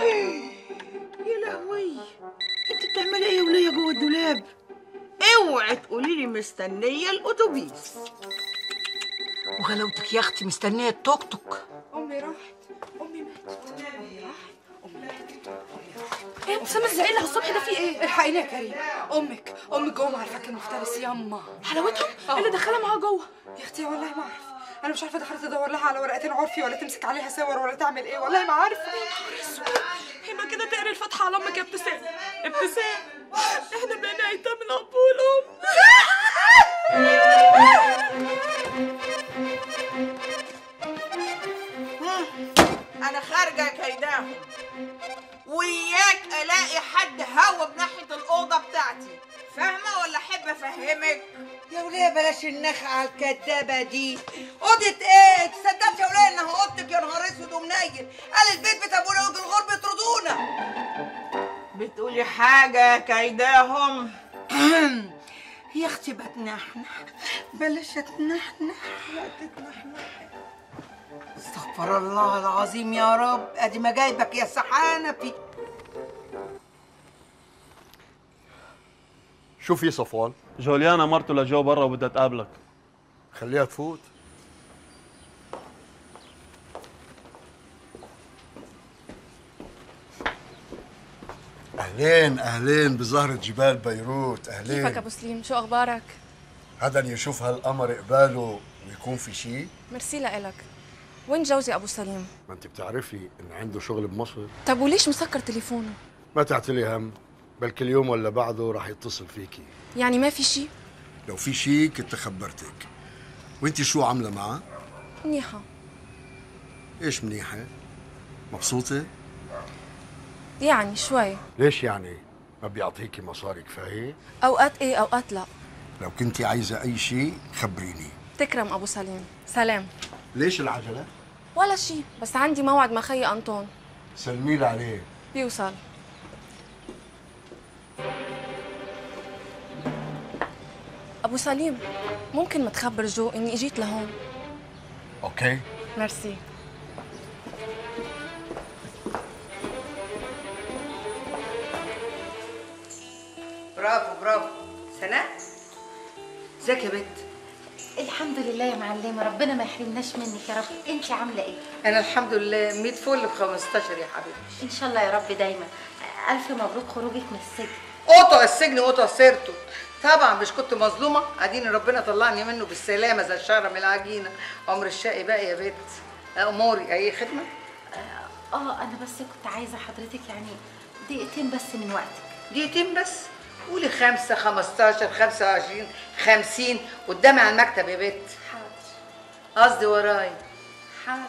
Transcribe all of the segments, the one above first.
يا لهوي انت بتعملي ايه يا وليه جوه الدولاب اوعي تقولي لي مستنيه الاتوبيس وغلاوتك يا اختي مستنيه التوك توك امي راحت امي ماتت امي راحت امي ماتت ايه يا ابتسام الزعيق اللي الصبح ده في ايه؟ الحقيني يا كريم امك امك جوه مع الفك المفترس ياما حلاوتهم؟ ايه اللي دخلها معاها جوه؟ يا اختي والله ما اعرف انا مش عارفه دخلت تدور لها على ورقتين عرفي ولا تمسك عليها صور ولا تعمل ايه والله ما عارفه يا نهار اسود هنا كده تقري الفاتحه على امك يا ابتسام ابتسام احنا بقينا ايتام من اب والام انا خارجه كيداهم وياك الاقي حد هوا بناحيه الاوضه بتاعتي فاهمه ولا احب افهمك يا وليه بلاش النخعة الكدابة دي أوضة إيه؟ تصدقت يا وليه إنها أوضتك يا نهار أسود ومنيل قال البيت بتاع أبونا ولد الغرب يطردونا بتقولي حاجه كيداهم يا أختي بتنحنح بلاش أتنحنح لا تتنحنح استغفر الله العظيم يا رب أدي ما جايبك يا سحانفي شو في صفوان؟ جوليانا مرته لجو برا وبدها تقابلك خليها تفوت اهلين اهلين بزهرة جبال بيروت كيفك اهلين ابو سليم شو اخبارك؟ حدا يشوف هالقمر قباله ويكون في شيء ميرسي لإلك وين جوزي ابو سليم؟ ما انت بتعرفي ان عنده شغل بمصر طب وليش مسكر تليفونه؟ ما تعتلي هم بلكي اليوم ولا بعده راح يتصل فيكي يعني ما في شيء؟ لو في شيء كنت خبرتك وانت شو عامله معه منيحة ايش منيحه مبسوطه يعني شوي ليش يعني ما بيعطيكي مصاري كفايه اوقات ايه اوقات لا لو كنتي عايزه اي شيء خبريني تكرم ابو سليم سلام ليش العجله ولا شيء بس عندي موعد مع خيي انطون سلمي لي عليه بيوصل ابو سليم ممكن ما تخبر جو اني اجيت لهون اوكي ميرسي برافو برافو سناء ازيك يا بنت الحمد لله يا معلمة ربنا ما يحرمناش منك يا رب انت عاملة ايه؟ أنا الحمد لله 100 فل ب 15 يا حبيبتي ان شاء الله يا رب دايما الف مبروك خروجك من السجن قطع السجن قطع سيرته طبعا مش كنت مظلومه اديني ربنا طلعني منه بالسلامه زي الشعره من العجينه عمر الشقي بقى يا بنت اموري اي خدمه اه انا بس كنت عايزة حضرتك يعني دقيقتين بس من وقتك دقيقتين بس قولي خمسة 15 25 50 قدامي على المكتب يا بنت حاضر قصدي وراي حاضر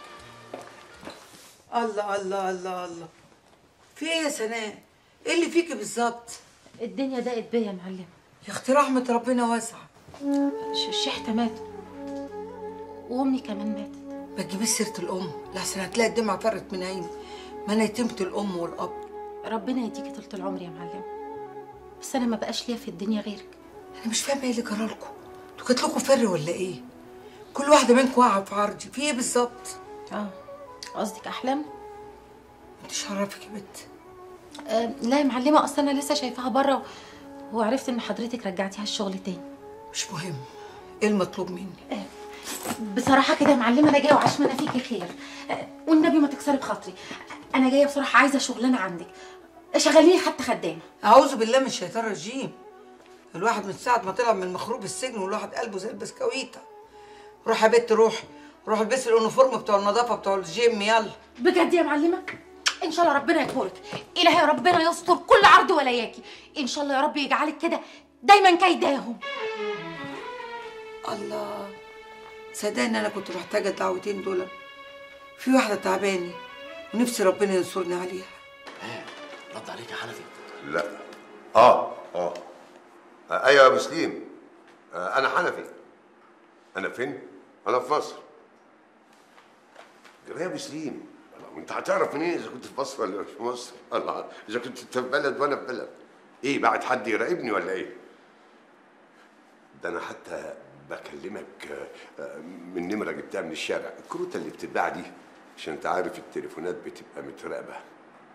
الله الله الله الله في ايه يا سناء ايه اللي فيكي بالظبط الدنيا ضاقت بيا يا معلمة يا اختي رحمه ربنا واسعه ش- الشحتة مات وامي كمان ماتت ما تجيبيش سيره الام لحسن هتلاقي الدمعه فرت من عيني ما انا يتمت الام والاب ربنا يديكي طولة العمر يا معلمة بس انا ما بقاش ليا في الدنيا غيرك انا مش فاهمه ايه اللي جرالكم انتوا جات لكم فر ولا ايه كل واحده منكم واقعه في عرضي في ايه بالظبط اه قصدك احلام انت شرفك يا بنت آه لا يا معلمة اصل انا لسه شايفاها بره وعرفت ان حضرتك رجعتيها الشغل تاني مش مهم ايه المطلوب مني بصراحة كده يا معلمة أنا جاية وعشان أنا فيكي خير آه، والنبي ما تكسري بخاطري أنا جاية بصراحة عايزة شغلانة عندك شغليني حتى خدامة اعوذ بالله من الشيطان الرجيم الواحد من ساعه ما طلع من مخروب السجن والواحد قلبه زي البسكويته روح يا بنت روح روح البسي اليونيفورم بتوع النظافه بتوع الجيم يلا بجد يا معلمة إن شاء الله ربنا يكبرك إلهي ربنا يستر كل عرض ولاياكي إن شاء الله يا رب يجعلك كده دايما كيداهم الله صدقني ان انا كنت محتاجه الدعوتين دول في واحده تعباني ونفسي ربنا ينصرني عليها رد عليك يا حنفي لا اه اه آه، ايوه يا ابو سليم آه انا حنفي انا فين انا في مصر يا ابو سليم الله، انت هتعرف منين اذا كنت في مصر ولا مش في مصر الله اذا كنت انت في بلد وانا في بلد ايه بعد حد يراقبني ولا ايه ده انا حتى بكلمك آه، آه، من نمره جبتها من الشارع الكروته اللي بتتباع دي عشان انت عارف التليفونات بتبقى متراقبه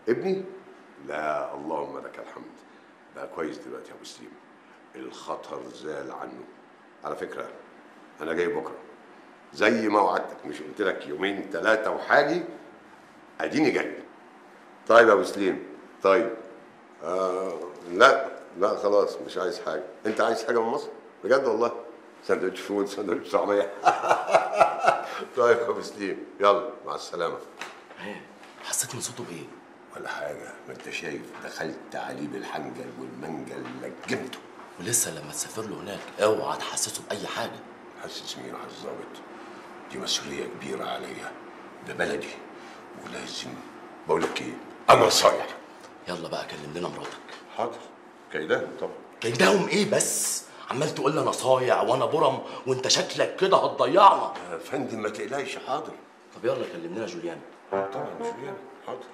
ابني لا اللهم لك الحمد بقى كويس دلوقتي يا ابو سليم الخطر زال عنه على فكره انا جاي بكره زي ما وعدتك مش قلت لك يومين ثلاثه وحاجي اديني جاي طيب يا ابو سليم طيب آه لا لا خلاص مش عايز حاجه انت عايز حاجه من مصر بجد والله سندوتش فول سندوتش طعميه طيب يا ابو سليم يلا مع السلامه حسيت من صوته بايه؟ ولا حاجه ما انت شايف دخلت عليه بالحنجل والمنجل لجمته ولسه لما تسافر له هناك اوعى تحسسه باي حاجه حسس مين على الظابط دي مسؤوليه كبيره عليا ده بلدي ولازم بقول لك ايه انا صايع يلا بقى كلم لنا مراتك حاضر كيدان طبعا كيداهم ايه بس عمال تقول لي انا صايع وانا برم وانت شكلك كده هتضيعنا يا فندم ما تقلقش حاضر طب يلا كلم لنا جوليان طبعا جوليان حاضر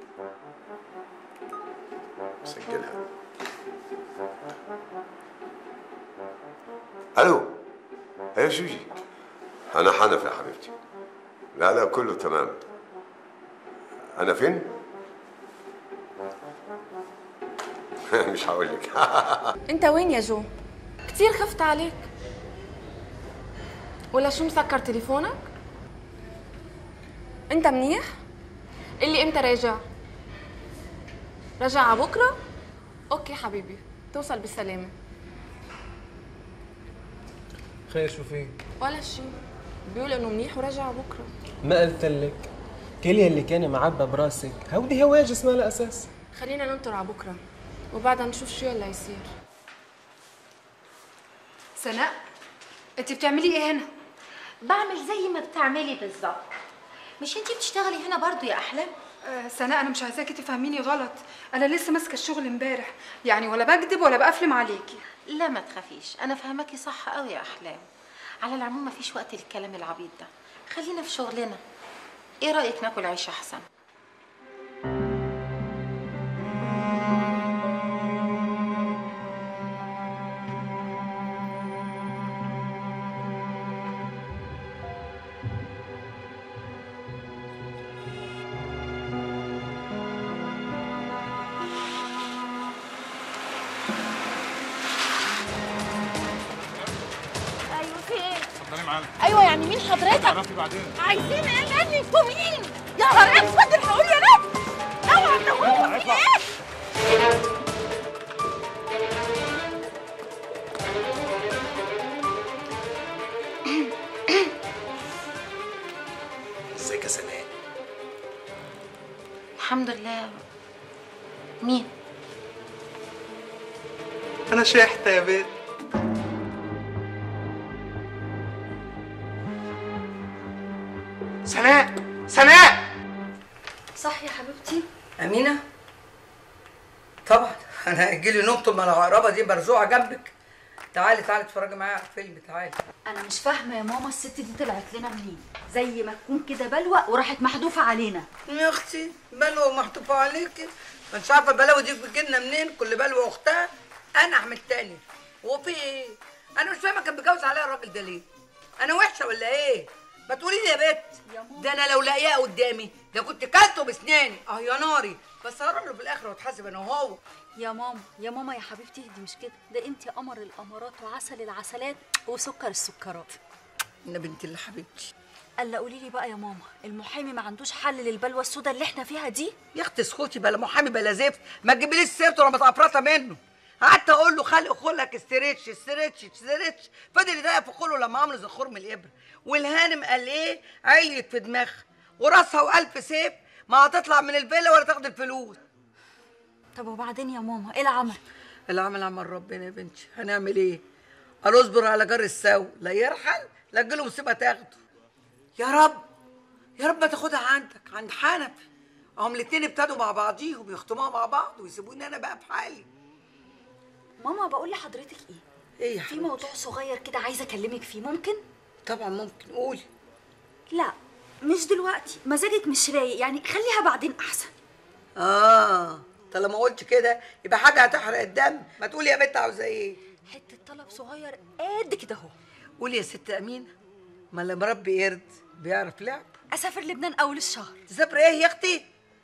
سجلها الو يا جوجي انا حنف يا حبيبتي لا لا كله تمام انا فين مش هقول لك انت وين يا جو كتير خفت عليك ولا شو مسكر تليفونك انت منيح اللي امتى راجع راجع على بكره اوكي حبيبي توصل بالسلامه خير شو في؟ ولا شيء بيقول انه منيح وراجع على بكره ما قلت لك كل يلي كان معبى براسك هودي هواجس ما لها اساس خلينا ننطر على بكره وبعدها نشوف شو يلا يصير سناء انت بتعملي ايه هنا بعمل زي ما بتعملي بالظبط مش انتي بتشتغلي هنا برضو يا احلام آه سناء انا مش عايزاكي تفهميني غلط انا لسه ماسكه الشغل امبارح يعني ولا بكذب ولا بقفلم عليكي لا ما تخافيش انا فهماكي صح قوي يا احلام على العموم مفيش وقت للكلام العبيط ده خلينا في شغلنا ايه رايك ناكل عيش احسن ايوه في ايه؟ اتفضلي معانا ايوه يعني مين حضرتك؟ تعرفي بعدين عايزين ايه مني انتوا مين؟ يا نهار اسود الحقوني يا ناس اوعى تنوروا في ايه؟ ازيك يا سناء الحمد لله مين انا شحت يا بنت سناء سناء صح يا حبيبتي امينه طبعا انا هيجيلي نقطه من العقربه دي مرزوعه جنبك تعالي تعالي اتفرجي معايا على الفيلم تعالي انا مش فاهمه يا ماما الست دي طلعت لنا منين زي ما تكون كده بلوى وراحت محذوفه علينا يا اختي بلوى محطوفه عليكي مش عارفه البلاوي دي بتجيلنا منين كل بلوى اختها انا احمد تاني وفي ايه انا مش فاهمه كان بيجوز عليا الراجل ده ليه انا وحشه ولا ايه ما تقولي لي يا بت ده انا لو لاقياه قدامي ده كنت كلته بسناني اه يا ناري بس هروح له في الاخر واتحاسب انا وهو يا ماما يا ماما يا حبيبتي دي مش كده ده انت قمر القمرات وعسل العسلات وسكر السكرات يا بنتي اللي حبيبتي الا قولي لي بقى يا ماما المحامي ما عندوش حل للبلوى السوداء اللي احنا فيها دي يا اختي اسكتي بلا محامي بلا زفت ما تجيبليش سيرته لما متعفرطه منه قعدت اقول له خلق خلك استريتش استريتش استريتش فضل يضايق في خله لما عملوا زي خرم الابره والهانم قال ايه عليت في دماغها وراسها والف سيف ما هتطلع من الفيلا ولا تاخد الفلوس طب وبعدين يا ماما ايه العمل العمل عمل ربنا يا بنتي هنعمل ايه قال اصبر على جر السو لا يرحل لا تجيله مصيبه تاخده يا رب يا رب ما تاخدها عندك عند حنفي هم الاتنين ابتدوا مع بعضيهم يختموها مع بعض ويسيبوني انا بقى في حالي ماما بقول لحضرتك ايه ايه يا في حبيبتي؟ موضوع صغير كده عايزه اكلمك فيه ممكن طبعا ممكن قولي لا مش دلوقتي مزاجك مش رايق يعني خليها بعدين احسن اه طالما قلت كده يبقى حاجه هتحرق الدم ما تقولي يا بنت عاوزه ايه حته طلب صغير قد كده اهو قولي يا ست امينه ما اللي مربي قرد بيعرف لعب اسافر لبنان اول الشهر تسافر ايه يا اختي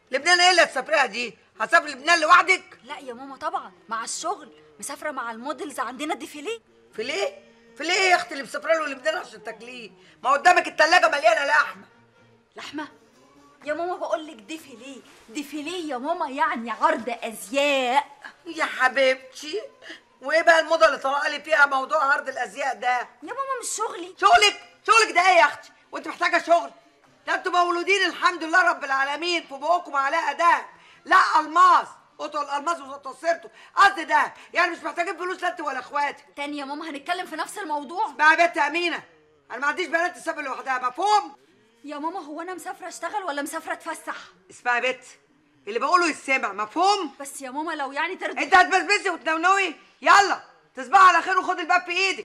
لبنان ايه اللي هتسافريها دي هتسافر لبنان لوحدك لا يا ماما طبعا مع الشغل مسافره مع الموديلز عندنا ديفيليه في ليه في ليه يا اختي اللي مسافره له لبنان عشان تاكليه ما قدامك التلاجة مليانه لحمه لحمه يا ماما بقول لك ديفيليه ديفيليه يا ماما يعني عرض ازياء يا حبيبتي وايه بقى الموضه اللي طلع لي فيها موضوع عرض الازياء ده يا ماما مش شغلي شغلك شغلك ده ايه يا اختي وانت محتاجه شغل ده انتوا مولودين الحمد لله رب العالمين في بقكم معلقه ده لا الماس قطع الالماس وتصرته قصدي ده يعني مش محتاجين فلوس لا انت ولا اخواتك تاني يا ماما هنتكلم في نفس الموضوع اسمعي يا بنت امينه انا ما عنديش بنات تسافر لوحدها مفهوم يا ماما هو انا مسافره اشتغل ولا مسافره اتفسح اسمعي يا بنت اللي بقوله يسمع مفهوم بس يا ماما لو يعني ترضي انت هتبسبسي وتنونوي يلا تصبحي على خير وخد الباب في ايدك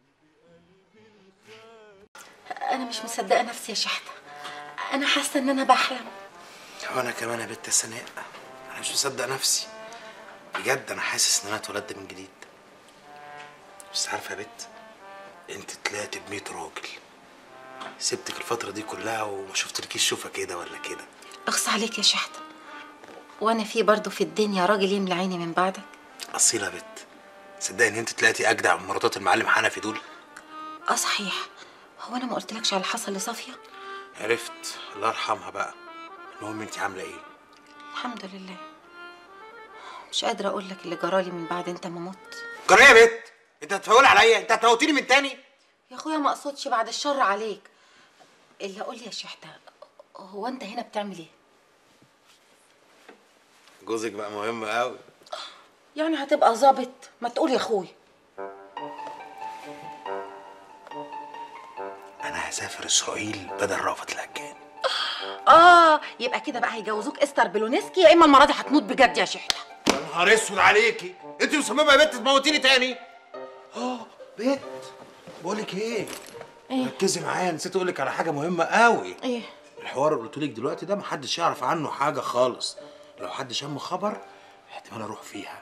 انا مش مصدقه نفسي يا شحته انا حاسه ان انا بحلم وانا كمان يا بنت سناء انا مش مصدق نفسي بجد انا حاسس ان انا اتولدت من جديد بس عارفه يا بنت انت طلعت ب 100 راجل سبتك الفتره دي كلها وما شفتلكيش شوفه كده ولا كده اخص عليك يا شحته وانا في برضه في الدنيا راجل يملى عيني من بعدك اصيله يا بنت صدقني ان انت طلعتي اجدع من مراتات المعلم حنفي دول اه صحيح هو انا ما قلتلكش على اللي حصل لصافيه عرفت الله يرحمها بقى المهم انت عامله ايه الحمد لله مش قادره اقول لك اللي جرالي من بعد انت ما مت جرى ايه يا بنت انت هتفول عليا انت هتموتيني من تاني يا اخويا ما اقصدش بعد الشر عليك اللي اقول لي يا شحته هو انت هنا بتعمل ايه جوزك بقى مهم قوي يعني هتبقى ظابط ما تقول يا اخويا انا هسافر اسرائيل بدل رأفت الهجان اه يبقى كده بقى هيجوزوك استر بلونسكي يا اما المره دي هتموت بجد يا شحته يا نهار اسود عليكي انت مصممه يا بنت تموتيني تاني اه بنت بقول لك ايه ايه ركزي معايا نسيت اقول لك على حاجه مهمه قوي ايه الحوار اللي قلت لك دلوقتي ده محدش يعرف عنه حاجه خالص لو حد شم خبر احتمال اروح فيها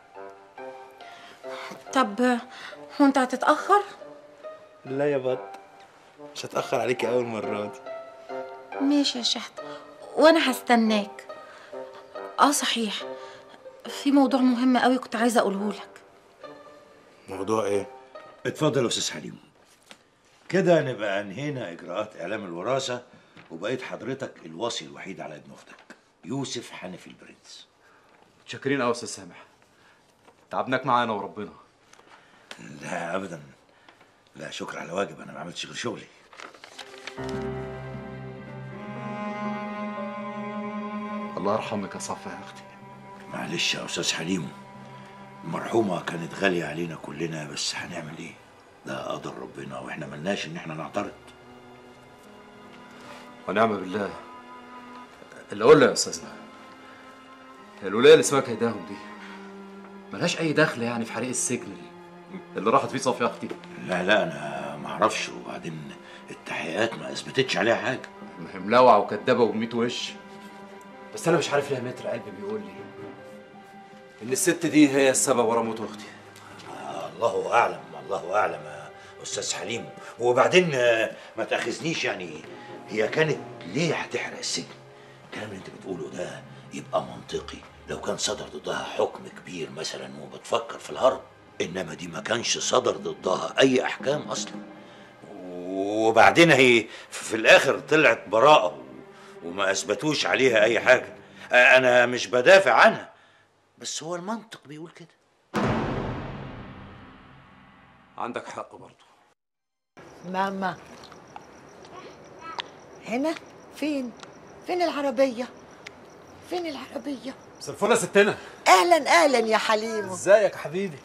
طب هو انت هتتاخر لا يا بط مش هتاخر عليكي اول مره دي ماشي يا شحته وانا هستناك اه صحيح في موضوع مهم قوي كنت عايزه اقوله لك موضوع ايه اتفضل يا استاذ حليم كده نبقى انهينا اجراءات اعلام الوراثه وبقيت حضرتك الوصي الوحيد على ابن اختك يوسف حنفي البرنس متشكرين قوي يا استاذ سامح تعبناك معانا وربنا لا ابدا لا شكر على واجب انا ما عملتش غير شغلي الله يرحمك يا صفا يا اختي معلش يا استاذ حليم المرحومه كانت غاليه علينا كلنا بس هنعمل ايه ده قدر ربنا واحنا ملناش ان احنا نعترض ونعم بالله اللي اقول له يا استاذنا الولايه اللي اسمها كيداهم دي ملهاش اي دخل يعني في حريق السجن اللي راحت فيه صافيه اختي لا لا انا ما اعرفش وبعدين التحقيقات ما اثبتتش عليها حاجه ما هي ملوعه وكدابه وبميت وش بس انا مش عارف ليه يا متر قلبي بيقول لي ان الست دي هي السبب ورا موت اختي الله اعلم الله اعلم يا استاذ حليم وبعدين آه، ما تاخذنيش يعني هي كانت ليه هتحرق السجن الكلام اللي انت بتقوله ده يبقى منطقي لو كان صدر ضدها حكم كبير مثلا وبتفكر في الهرب انما دي ما كانش صدر ضدها اي احكام اصلا وبعدين هي في الاخر طلعت براءه وما اثبتوش عليها اي حاجه آه، انا مش بدافع عنها بس هو المنطق بيقول كده عندك حق برضه ماما هنا فين فين العربية فين العربية بس الفل يا ستنا اهلا اهلا يا حليم ازيك يا حبيبي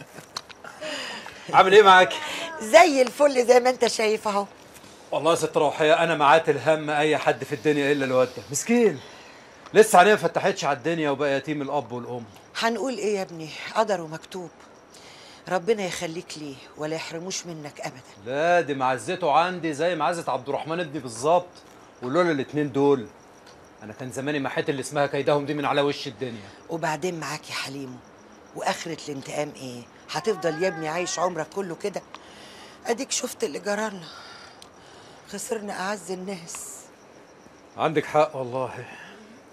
عامل ايه معاك زي الفل زي ما انت شايف اهو والله يا ست روحيه انا معات الهم اي حد في الدنيا الا الواد ده مسكين لسه عينيه ما فتحتش على الدنيا وبقى يتيم الاب والام هنقول ايه يا ابني قدر ومكتوب ربنا يخليك ليه ولا يحرموش منك ابدا لا دي معزته عندي زي معزه عبد الرحمن ابني بالظبط ولولا الاتنين دول انا كان زماني محيت اللي اسمها كيدهم دي من على وش الدنيا وبعدين معاك يا حليم واخرة الانتقام ايه هتفضل يا ابني عايش عمرك كله كده اديك شفت اللي جرالنا خسرنا اعز الناس عندك حق والله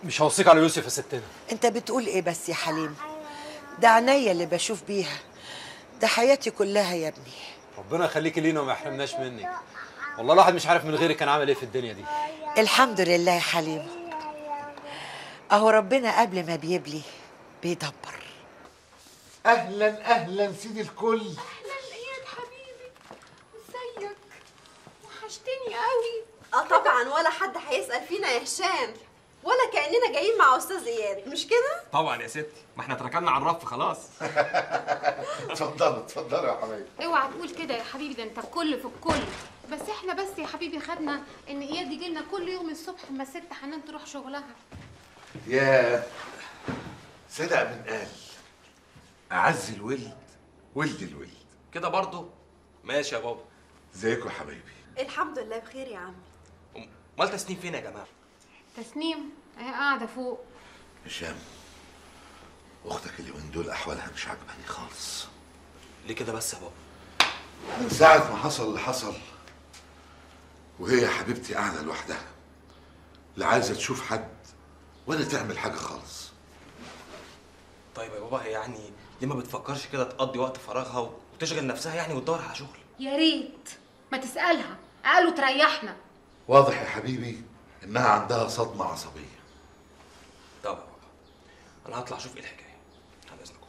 مش هوصيك على يوسف يا ستنا انت بتقول ايه بس يا حليم ده عينيا اللي بشوف بيها ده حياتي كلها يا ابني ربنا يخليكي لينا وما يحرمناش منك والله الواحد مش عارف من غيرك كان عامل ايه في الدنيا دي الحمد لله يا حليم اهو ربنا قبل ما بيبلي بيدبر اهلا اهلا سيدي الكل اياد حبيبي ازيك وحشتني قوي اه طبعا ولا حد هيسأل فينا يا هشام ولا كأننا جايين مع أستاذ إياد مش كده؟ طبعا يا ستي ما احنا اتركنا على الرف خلاص اتفضلوا اتفضلوا يا حبايبي اوعى تقول كده يا حبيبي ده انت الكل في الكل بس احنا بس يا حبيبي خدنا ان اياد يجي لنا كل يوم الصبح اما الست حنان تروح شغلها يا صدق من قال اعز الولد ولد الولد كده برضه ماشي يا بابا ازيكم يا حبايبي الحمد لله بخير يا عم امال تسنيم فين يا جماعه تسنيم اهي قاعده فوق هشام اختك اليومين دول احوالها مش عجباني خالص ليه كده بس يا بابا من ساعة ما حصل اللي حصل وهي حبيبتي قاعدة لوحدها لا عايزة تشوف حد ولا تعمل حاجة خالص طيب يا بابا هي يعني ليه ما بتفكرش كده تقضي وقت فراغها وتشغل نفسها يعني وتدور على شغل يا ريت ما تسالها قالوا تريحنا واضح يا حبيبي انها عندها صدمة عصبية طب يا بابا انا هطلع اشوف ايه الحكايه على اذنكم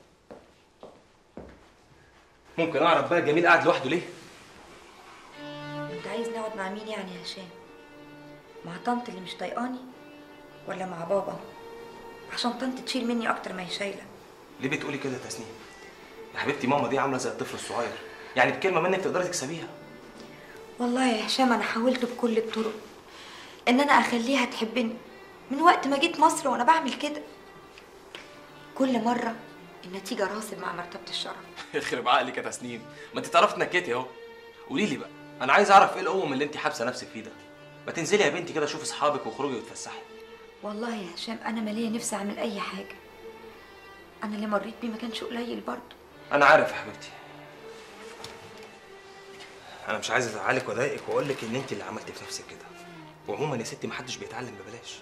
ممكن اعرف بقى جميل قاعد لوحده ليه انت عايز نقعد مع مين يعني يا هشام مع طنط اللي مش طايقاني ولا مع بابا عشان طنط تشيل مني اكتر ما هي شايله ليه بتقولي كده يا تسنيم يا حبيبتي ماما دي عامله زي الطفل الصغير يعني بكلمه منك تقدري تكسبيها والله يا هشام انا حاولت بكل الطرق ان انا اخليها تحبني من وقت ما جيت مصر وانا بعمل كده كل مره النتيجه راسب مع مرتبه الشرف يخرب عقلك يا تسنيم ما انت تعرفي تنكتي اهو قولي لي بقى انا عايز اعرف ايه القوم اللي انت حابسه نفسك فيه ده ما تنزلي يا بنتي كده شوفي اصحابك وخرجي وتفسحي والله يا هشام انا ماليه نفسي اعمل اي حاجه انا اللي مريت بيه ما كانش قليل برضه انا عارف يا حبيبتي انا مش عايز ازعلك واضايقك واقول لك ان انت اللي عملتي في نفسك كده وعموما يا ستي محدش بيتعلم ببلاش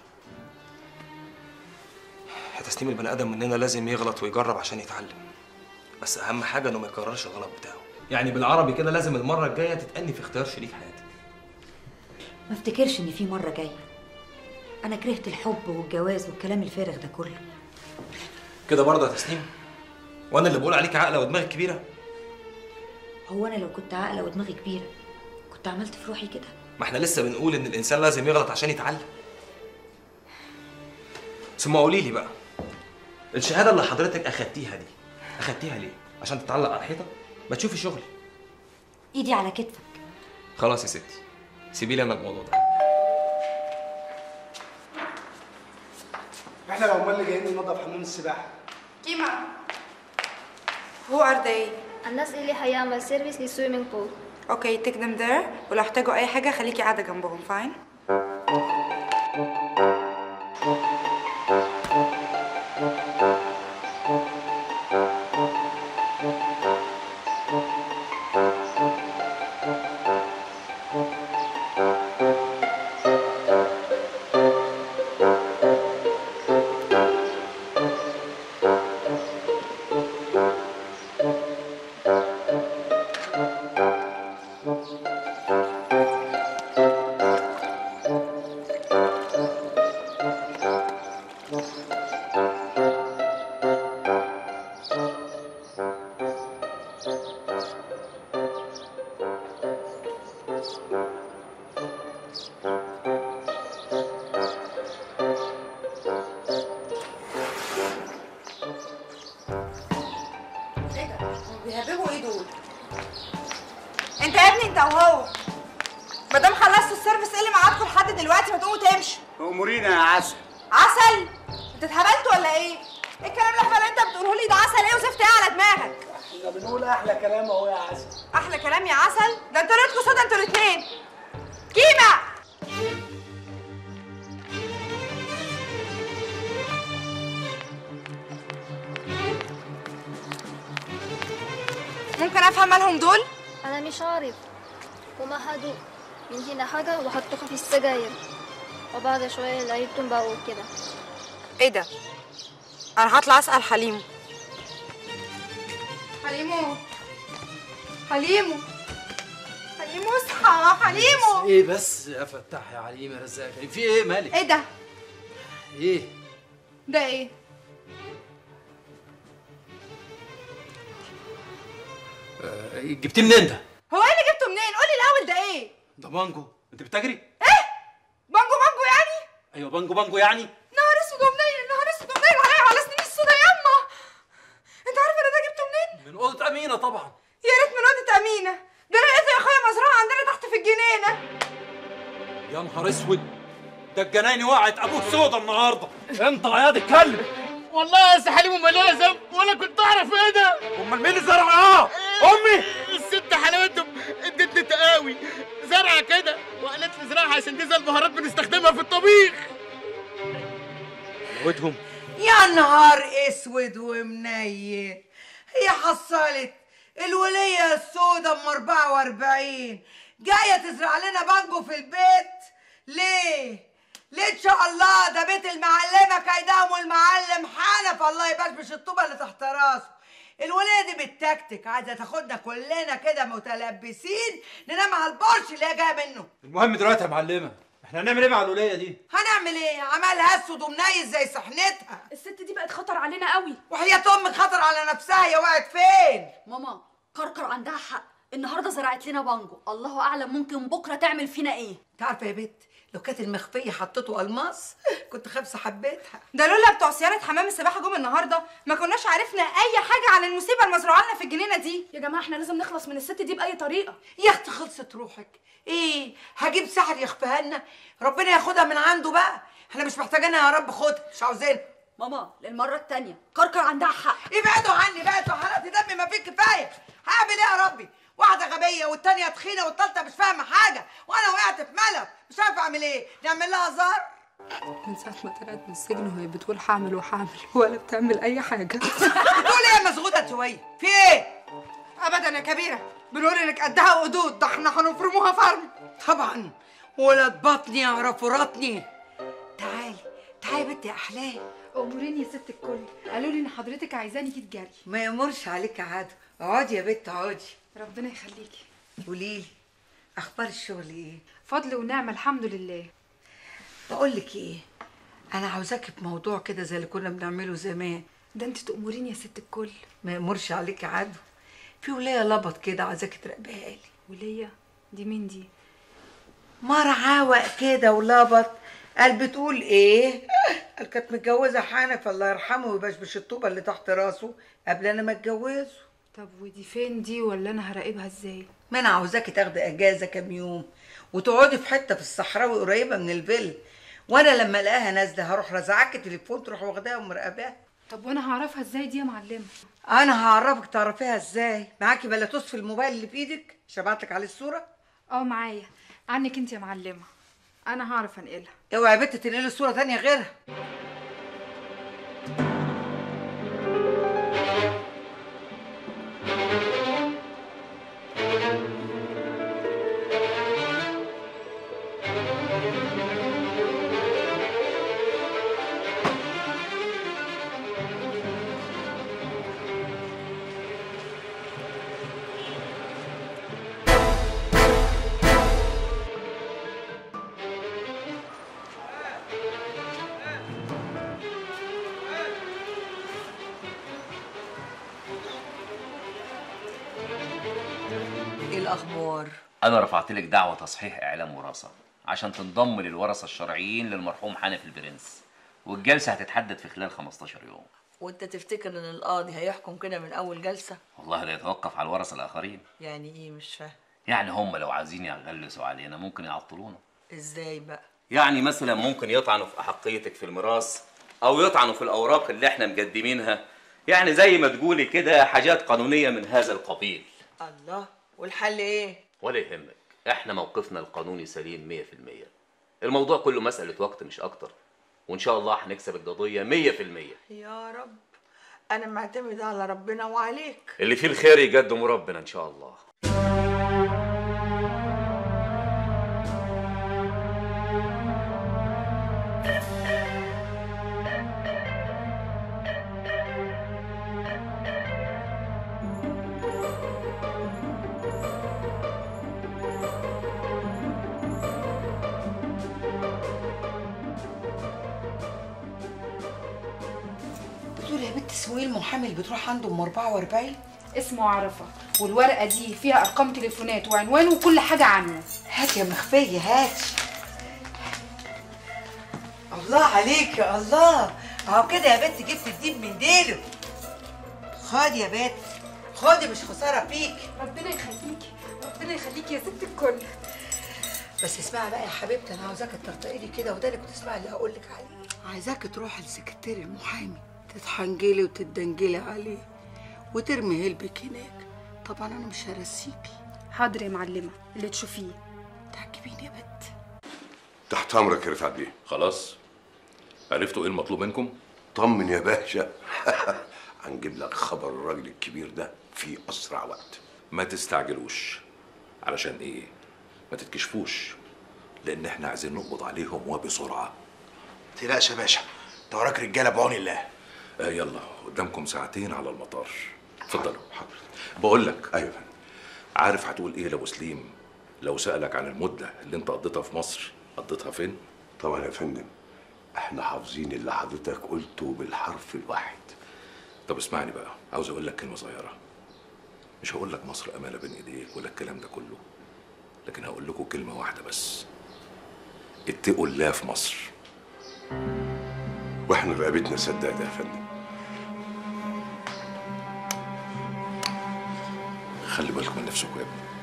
يا تسليم البني ادم مننا لازم يغلط ويجرب عشان يتعلم بس اهم حاجه انه ما يكررش الغلط بتاعه يعني بالعربي كده لازم المره الجايه تتأني في اختيار شريك حياتك ما افتكرش ان في مره جايه انا كرهت الحب والجواز والكلام الفارغ ده كله كده برضه يا تسليم وانا اللي بقول عليك عاقله ودماغك كبيره هو انا لو كنت عاقله ودماغي كبيره كنت عملت في روحي كده ما احنا لسه بنقول ان الانسان لازم يغلط عشان يتعلم ثم قولي لي بقى الشهاده اللي حضرتك اخدتيها دي اخدتيها ليه عشان تتعلق على الحيطه ما تشوفي شغل ايدي على كتفك خلاص يا ستي سيبي لي انا الموضوع ده احنا العمال اللي جايين ننظف حمام السباحه كيما Who are they? الناس اللي هيعمل سيرفيس للسويمنج بول اوكي take them there ولو احتاجوا اي حاجه خليكي قاعده جنبهم فاين بيهببوا ايه دول؟ انت يا ابني انت وهو ما دام خلصتوا السيرفيس ايه اللي معاكم لحد دلوقتي ما تقوموا تمشوا امورينا يا عسل عسل انت اتهبلتوا ولا ايه؟ ايه الكلام الاحمر اللي انت بتقوله لي ده عسل ايه وزفت ايه على دماغك؟ احنا بنقول احلى كلام اهو يا عسل احلى كلام يا عسل ده انتوا ليتكوا صدى انتوا الاثنين كيما ممكن افهم مالهم دول؟ انا مش عارف هما خدوا من هنا حاجة وحطوها في السجاير وبعد شوية لقيتهم بقوا كده ايه ده انا هطلع اسال حليمو حليمو حليمو حليمو اصحى حليمو ايه بس يا فتاح يا عليم يا رزاق يا كريم في ايه مالك؟ ايه ده ايه؟ ده ايه آه جبتيه منين ده؟ هو ايه اللي جبته منين قولي الاول ده ايه ده بانجو انت بتجري؟ بانجو بانجو يعني ايوه بانجو بانجو يعني نهار اسود ومنيل نهار اسود ومنيل عليا وعلى سنين السودا ياما انت عارف انا ده جبته منين من اوضه امينه طبعا يا ريت من اوضه امينه ده انا لقيته يا اخويا مزرعه عندنا تحت في الجنينه يا نهار اسود ده الجناين وقعت ابوك سودا النهارده انت يا اتكلم والله يا سي حليم ما ليا ذنب ولا كنت اعرف ايه ده امال مين اللي زرعها امي الست حلاوتهم ادتني تقاوي زرعه كده وقالت لي زرعها عشان دي زي البهارات بنستخدمها في الطبيخ ودهم يا نهار اسود ومنيل هي حصلت الولية السودة ام 44 جاية تزرع لنا بانجو في البيت ليه؟ ليه ان شاء الله ده بيت المعلمة كيدهم والمعلم حنف الله يبشبش الطوبة اللي تحت راسه الولية دي بالتكتك عايزة تاخدنا كلنا كده متلبسين ننام على البرش اللي هي جاية منه المهم دلوقتي يا معلمه احنا هنعمل ايه مع الوليه دي؟ هنعمل ايه؟ عملها اسود ومنيل زي سحنتها الست دي بقت خطر علينا قوي وحياة امك خطر على نفسها هي وقعت فين؟ ماما كركر عندها حق النهارده زرعت لنا بانجو الله اعلم ممكن بكره تعمل فينا ايه انت عارفه يا بت لو كانت المخفيه حطته الماس كنت خابسه حبيتها ده لولا بتوع صيانه حمام السباحه جم النهارده ما كناش عرفنا اي حاجه عن المصيبه المزروعه لنا في الجنينه دي يا جماعه احنا لازم نخلص من الست دي باي طريقه يا اختي خلصت روحك ايه هجيب سحر يخفيها لنا ربنا ياخدها من عنده بقى احنا مش محتاجينها يا رب خدها مش عاوزينها ماما للمره التانية كركر عندها حق ابعدوا عني بقى انتوا حرقت دمي ما فيه كفايه هعمل ايه يا ربي واحده غبيه والتانيه تخينه والتالته مش فاهمه حاجه وانا وقعت في ملل مش عارفه اعمل ايه نعمل لها هزار من ساعه ما طلعت من السجن وهي بتقول هعمل وهعمل ولا بتعمل اي حاجه بتقول ايه يا مزغوده شويه في ايه ابدا يا كبيره بنقول انك قدها قدود ده احنا هنفرموها فرم طبعا ولاد بطني يعرفوا رطني تعالي تعالي يا بنتي يا احلام اموريني يا ست الكل قالوا لي ان حضرتك عايزاني جيت جري ما يمرش عليك يا عادو اقعدي يا بنت اقعدي ربنا يخليكي قولي لي اخبار الشغل ايه فضل ونعمه الحمد لله بقول لك ايه انا عاوزاكي في موضوع كده زي اللي كنا بنعمله زمان ده انت تأمريني يا ست الكل ما يمرش عليك يا عدو في ولية لبط كده عايزاكي تراقبيها لي ولية دي مين دي مرة عوق كده ولبط قال بتقول ايه قال كانت متجوزة حنف الله يرحمه ويبشبش الطوبة اللي تحت راسه قبل انا ما اتجوزه طب ودي فين دي ولا انا هراقبها ازاي ما انا عاوزاكي تاخدي اجازة كام يوم وتقعدي في حتة في الصحراوي قريبة من الفيلا وانا لما الاقيها نازلة هروح رزعاكي تليفون تروح واخداها ومراقباها طب وانا هعرفها ازاي دي يا معلمه انا هعرفك تعرفيها ازاي معاكي بلاتوس في الموبايل اللي في ايدك مش هبعتلك عليه الصورة اه معايا عنك انت يا معلمه انا هعرف انقلها اوعي يا بنت تنقلي صورة تانية غيرها ايه الاخبار أنا رفعت لك دعوة تصحيح إعلام وراثة عشان تنضم للورثة الشرعيين للمرحوم حنفي البرنس والجلسة هتتحدد في خلال 15 يوم وانت تفتكر ان القاضي هيحكم كده من اول جلسه والله ده يتوقف على الورثة الآخرين يعني ايه مش فاهم يعني هم لو عايزين يغلسوا علينا ممكن يعطلونا ازاي بقى يعني مثلا ممكن يطعنوا في أحقيتك في الميراث أو يطعنوا في الأوراق اللي احنا مقدمينها يعني زي ما تقولي كده حاجات قانونية من هذا القبيل الله والحل ايه ولا يهمك احنا موقفنا القانوني سليم 100% الموضوع كله مسألة وقت مش أكتر وإن شاء الله هنكسب القضية 100% يا رب انا معتمد على ربنا وعليك اللي فيه الخير يقدمه ربنا إن شاء الله اسمه ايه المحامي اللي بتروح عنده ام 44 اسمه عرفة والورقة دي فيها أرقام تليفونات وعنوانه وكل حاجة عنه هات يا مخفية هات الله عليك يا الله اهو كده يا بنت جبت الديب من ديله خد يا بنت خدي مش خساره فيك ربنا يخليكي ربنا يخليكي يا ست الكل بس اسمعي بقى يا حبيبتي انا عاوزاك ترتقي لي كده وده اللي كنت تسمعي اللي هقول لك عليه عايزاك تروحي لسكرتير المحامي تتحنجلي وتدنجلي عليه وترمي هلبك هناك طبعا انا مش هرسيكي حاضر يا معلمة اللي تشوفيه تعجبيني يا بنت تحت امرك يا رفعت بيه خلاص عرفتوا ايه المطلوب منكم طمن يا باشا هنجيب لك خبر الراجل الكبير ده في اسرع وقت ما تستعجلوش علشان ايه ما تتكشفوش لان احنا عايزين نقبض عليهم وبسرعه تقلقش يا باشا انت وراك رجاله بعون الله آه يلا قدامكم ساعتين على المطار اتفضلوا حاضر بقول لك ايوه عارف هتقول ايه لابو سليم لو سالك عن المده اللي انت قضيتها في مصر قضيتها فين طبعا يا فندم احنا حافظين اللي حضرتك قلته بالحرف الواحد طب اسمعني بقى عاوز اقول لك كلمه صغيره مش هقول لك مصر امانه بين ايديك ولا الكلام ده كله لكن هقول لكم كلمه واحده بس اتقوا الله في مصر واحنا رقبتنا سدادة يا فندم خلي بالكم من نفسكم يا ابني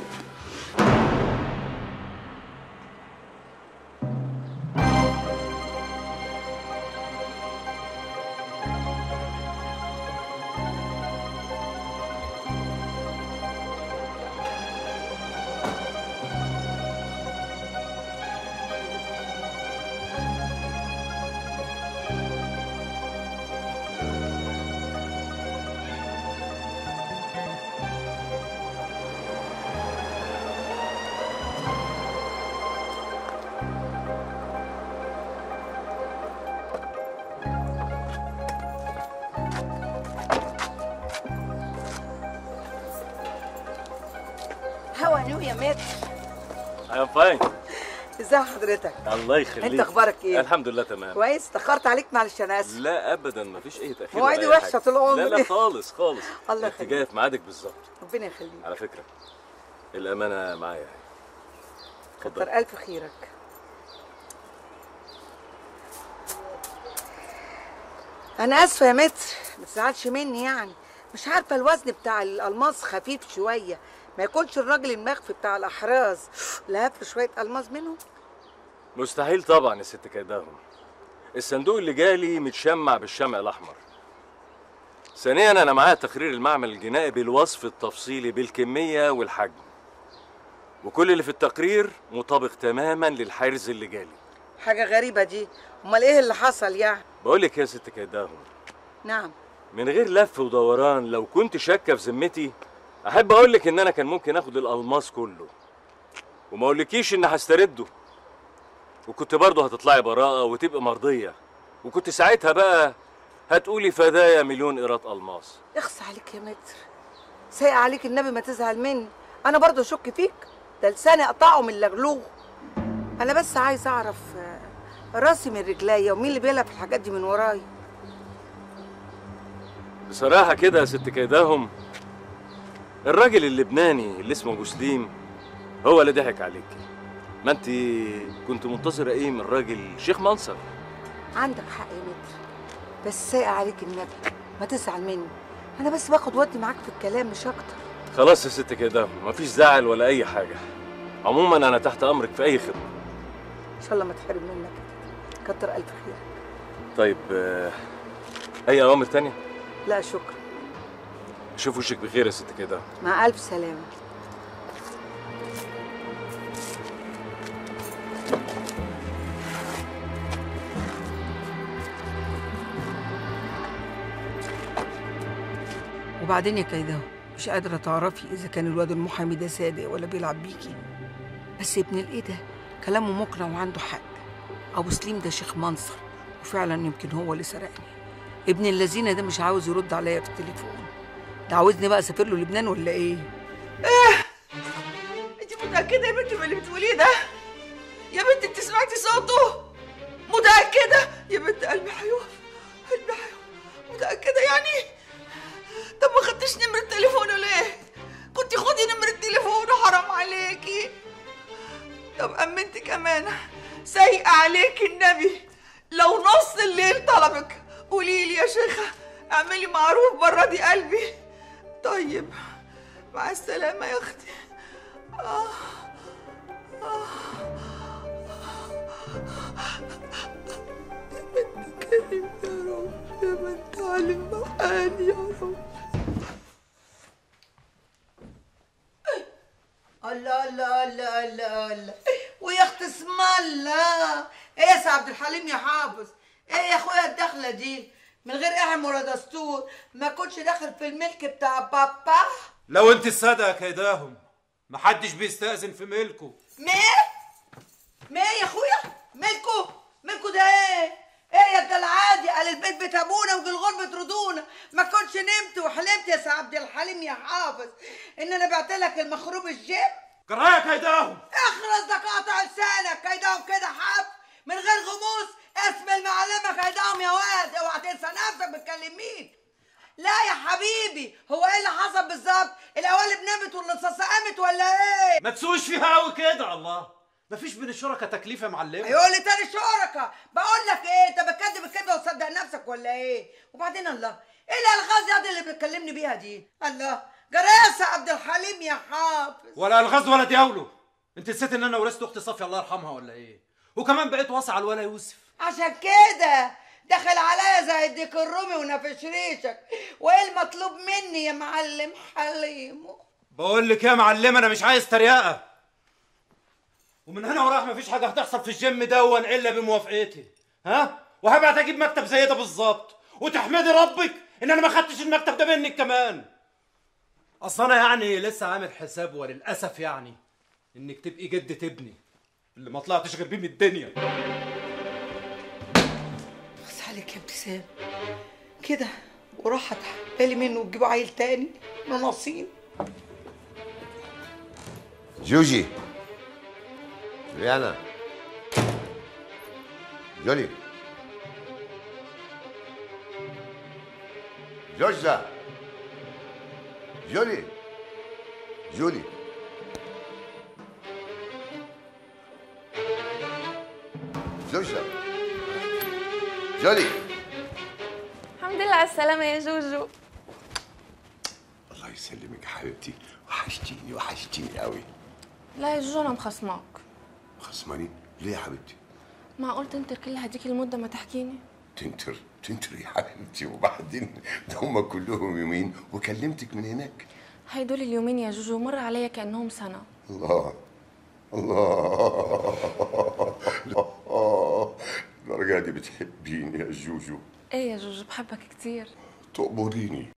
هوا نو يا مات I'm fine ازي حضرتك الله يخليك انت اخبارك ايه الحمد لله تمام كويس اتاخرت عليك معلش انا اسف لا ابدا مفيش اي تاخير مواعيدي ولا أي وحشة حاجة. طول عمري. لا لا خالص خالص الله انت يخليك. جايه في ميعادك بالظبط ربنا يخليك على فكره الامانه معايا اهي اتفضل كتر الف خيرك انا اسفه يا متر ما تزعلش مني يعني مش عارفه الوزن بتاع الالماس خفيف شويه ما يكونش الراجل المخفي بتاع الاحراز لهف شويه الماس منهم مستحيل طبعا يا ست كيداهم الصندوق اللي جالي متشمع بالشمع الاحمر ثانيا انا معايا تقرير المعمل الجنائي بالوصف التفصيلي بالكميه والحجم وكل اللي في التقرير مطابق تماما للحرز اللي جالي حاجه غريبه دي امال ايه اللي حصل يعني بقول لك يا ست كيداهم نعم من غير لف ودوران لو كنت شاكه في ذمتي احب اقول لك ان انا كان ممكن اخد الالماس كله وما اقولكيش ان هسترده وكنت برضه هتطلعي براءه وتبقى مرضيه وكنت ساعتها بقى هتقولي فدايا مليون قيراط الماس اخص عليك يا متر سايق عليك النبي ما تزعل مني انا برضه اشك فيك ده لساني اقطعه من اللغلوغ انا بس عايز اعرف آه، راسي من رجليا ومين اللي بيلعب في الحاجات دي من ورايا بصراحه كده يا ست كيداهم الراجل اللبناني اللي اسمه ابو سليم هو اللي ضحك عليكي ما انت كنت منتظره ايه من راجل شيخ منصر عندك حق يا متر بس سايق عليك النبي ما تزعل مني انا بس باخد ودي معاك في الكلام مش اكتر خلاص يا ست كيداهم مفيش زعل ولا اي حاجه عموما انا تحت امرك في اي خدمه ان شاء الله ما تحرم منك كتر الف خير طيب آه، اي اوامر تانية لا شكرا اشوف وشك بخير يا ست كده مع الف سلامه وبعدين يا كيده مش قادرة تعرفي إذا كان الواد المحامي ده صادق ولا بيلعب بيكي بس ابن الإيه ده كلامه مقنع وعنده حق أبو سليم ده شيخ منصر وفعلا يمكن هو اللي سرقني ابن اللذينة ده مش عاوز يرد عليا في التليفون ده عاوزني بقى أسافر له لبنان ولا إيه؟ انت متأكدة يا بنت من اللي بتقوليه ده؟ يا بنت انت سمعتي صوته؟ متأكدة؟ يا بنت قلبي هيقف قلبي هيقف متأكدة يعني طب ما خدتش نمرة تليفونه ليه كنت خدي نمرة تليفونه حرام عليكي طب أمنت كمان سايقة عليكي النبي لو نص الليل طلبك قولي لي يا شيخة اعملي معروف برا دي قلبي طيب مع السلامة يا أختي آه. آه. يا بنت كريم يا رب يا بنت علم بحالي يا رب الله الله الله الله الله ويا اختي اسم الله ايه يا سي عبد الحليم يا حافظ ايه يا اخويا الدخله دي من غير اعم ولا دستور ما كنتش داخل في الملك بتاع بابا لو انت الصادقه كيداهم محدش بيستأذن في ملكه ميه ميه يا اخويا ملكو ملكو ده ايه ايه يا ده العادي قال البيت بيت ابونا والغرب بتردونا ما كنتش نمت وحلمت يا سي عبد الحليم يا حافظ ان انا بعت لك المخروب الجيب كرايه كيداهم اخرس ده قاطع لسانك كيدهم كده حب من غير غموس اسم المعلمه كيدهم يا واد اوعى تنسى نفسك بتكلم مين لا يا حبيبي هو ايه اللي حصل بالظبط القوالب نامت والرصاصه قامت ولا ايه ما تسويش فيها قوي كده الله مفيش بين الشركاء تكليف يا معلم يقول لي تاني شركة بقول لك ايه انت بتكذب الكذبه وتصدق نفسك ولا ايه وبعدين الله ايه الالغاز يا دي اللي بتكلمني بيها دي الله جراسة عبد الحليم يا حافظ ولا الغاز ولا دياولو انت نسيت ان انا ورثت اختي صافيه الله يرحمها ولا ايه وكمان بقيت واصي على الولا يوسف عشان كده دخل عليا زي الديك الرومي ونفش ريشك وايه المطلوب مني يا معلم حليم بقول لك يا معلم انا مش عايز تريقه ومن هنا ورايح مفيش حاجه هتحصل في الجيم دون الا بموافقتي ها وهبعت اجيب مكتب زي ده بالظبط وتحمدي ربك ان انا ما خدتش المكتب ده منك كمان اصل انا يعني لسه عامل حساب وللاسف يعني انك تبقي جدة ابني اللي ما طلعتش غير بيه من الدنيا بس عليك يا ابتسام كده وراحت بالي منه وتجيبوا عيل تاني نصين جوجي جوليانا جولي جوجة جولي جولي جوجة جولي الحمد لله على السلامة يا جوجو الله يسلمك يا حبيبتي وحشتيني وحشتيني قوي لا يا جوجو أنا مخصماك خصماني ليه يا حبيبتي معقول تنتر كل هديك المدة ما تحكيني تنتر تنتر يا حبيبتي وبعدين ده هم كلهم يومين وكلمتك من هناك هيدول اليومين يا جوجو مر عليا كأنهم سنة الله الله الله الدرجة دي بتحبيني يا جوجو ايه يا جوجو بحبك كتير تقبريني